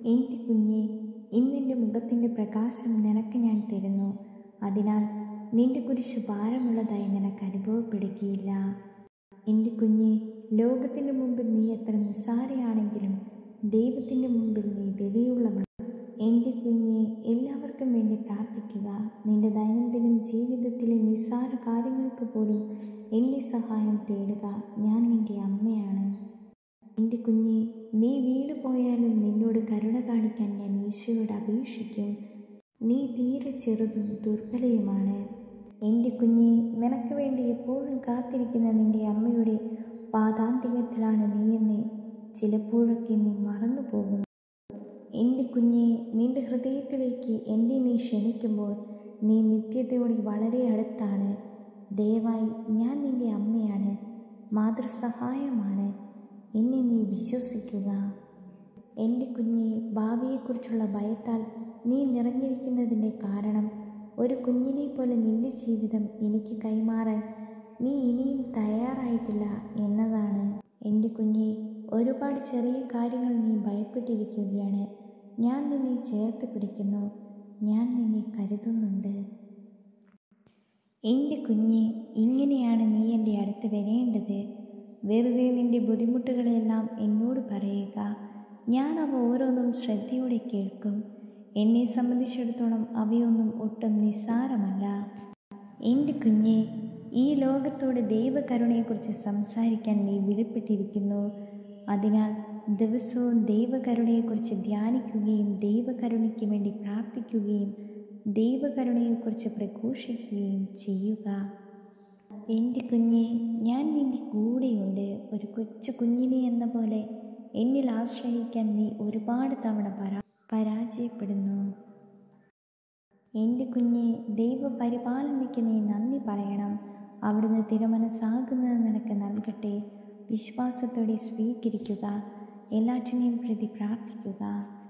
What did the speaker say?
എൻ്റെ കുഞ്ഞെ ഇന്നെൻ്റെ മുഖത്തിൻ്റെ പ്രകാശം നിനക്ക് ഞാൻ തരുന്നു അതിനാൽ നിന്റെ കുരിശ് ഭാരമുള്ളതായി നിനക്ക് അനുഭവപ്പെടുകയില്ല എൻ്റെ കുഞ്ഞെ ലോകത്തിൻ്റെ മുമ്പിൽ നീ എത്ര നിസ്സാരയാണെങ്കിലും ദൈവത്തിൻ്റെ മുമ്പിൽ നീ വിലയുള്ളവൾ എൻ്റെ കുഞ്ഞെ എല്ലാവർക്കും വേണ്ടി പ്രാർത്ഥിക്കുക നിന്റെ ദൈനംദിനം ജീവിതത്തിലെ നിസ്സാര കാര്യങ്ങൾക്ക് പോലും എൻ്റെ സഹായം തേടുക ഞാൻ നിന്റെ അമ്മയാണ് എൻ്റെ കുഞ്ഞെ നീ വീണു പോയാലും നിന്നോട് കരുണ കാണിക്കാൻ ഞാൻ ഈശോയോട് അപേക്ഷിക്കും നീ തീരെ ചെറുതും ദുർബലയുമാണ് എൻ്റെ കുഞ്ഞെ നിനക്ക് വേണ്ടി എപ്പോഴും കാത്തിരിക്കുന്ന നിന്റെ അമ്മയുടെ പാതാന്തികത്തിലാണ് നീയെന്ന് ചിലപ്പോഴൊക്കെ നീ മറന്നു പോകുന്നു എൻ്റെ കുഞ്ഞെ നിന്റെ ഹൃദയത്തിലേക്ക് എന്നെ നീ ക്ഷണിക്കുമ്പോൾ നീ നിത്യതയോടെ വളരെ അടുത്താണ് ദയവായി ഞാൻ നിന്റെ അമ്മയാണ് മാതൃസഹായമാണ് എന്നെ നീ വിശ്വസിക്കുക എൻ്റെ കുഞ്ഞെ ഭാവിയെക്കുറിച്ചുള്ള ഭയത്താൽ നീ നിറഞ്ഞിരിക്കുന്നതിൻ്റെ കാരണം ഒരു കുഞ്ഞിനെ പോലെ നിന്റെ ജീവിതം എനിക്ക് കൈമാറാൻ നീ ഇനിയും തയ്യാറായിട്ടില്ല എന്നതാണ് എൻ്റെ കുഞ്ഞെ ഒരുപാട് ചെറിയ കാര്യങ്ങൾ നീ ഭയപ്പെട്ടിരിക്കുകയാണ് ഞാൻ നിന്നെ ചേർത്ത് പിടിക്കുന്നു ഞാൻ നിന്നെ കരുതുന്നുണ്ട് എൻ്റെ കുഞ്ഞെ ഇങ്ങനെയാണ് നീ എൻ്റെ അടുത്ത് വരേണ്ടത് വെറുതെ നിന്റെ ബുദ്ധിമുട്ടുകളെല്ലാം എന്നോട് പറയുക ഞാൻ അവ ഓരോന്നും ശ്രദ്ധയോടെ കേൾക്കും എന്നെ സംബന്ധിച്ചിടത്തോളം അവയൊന്നും ഒട്ടും നിസ്സാരമല്ല എൻ്റെ കുഞ്ഞെ ഈ ലോകത്തോട് ദൈവകരുണയെക്കുറിച്ച് സംസാരിക്കാൻ നീ വിളിപ്പെട്ടിരിക്കുന്നു അതിനാൽ ദിവസവും ദൈവകരുണയെക്കുറിച്ച് ധ്യാനിക്കുകയും ദൈവകരുണയ്ക്ക് വേണ്ടി പ്രാർത്ഥിക്കുകയും ദൈവകരുണയെക്കുറിച്ച് പ്രഘോഷിക്കുകയും ചെയ്യുക എൻ്റെ കുഞ്ഞെ ഞാൻ നിൻ്റെ കൂടെയുണ്ട് ഒരു കൊച്ചു കുഞ്ഞിനെ എന്ന പോലെ എന്നിൽ ആശ്രയിക്കാൻ നീ ഒരുപാട് തവണ പരാ പരാജയപ്പെടുന്നു എൻ്റെ കുഞ്ഞെ ദൈവപരിപാലനയ്ക്ക് നീ നന്ദി പറയണം അവിടുന്ന് തിരുമനസ്സാകുന്നത് നിനക്ക് നൽകട്ടെ വിശ്വാസത്തോടെ സ്വീകരിക്കുക എല്ലാറ്റിനെയും പ്രതി പ്രാർത്ഥിക്കുക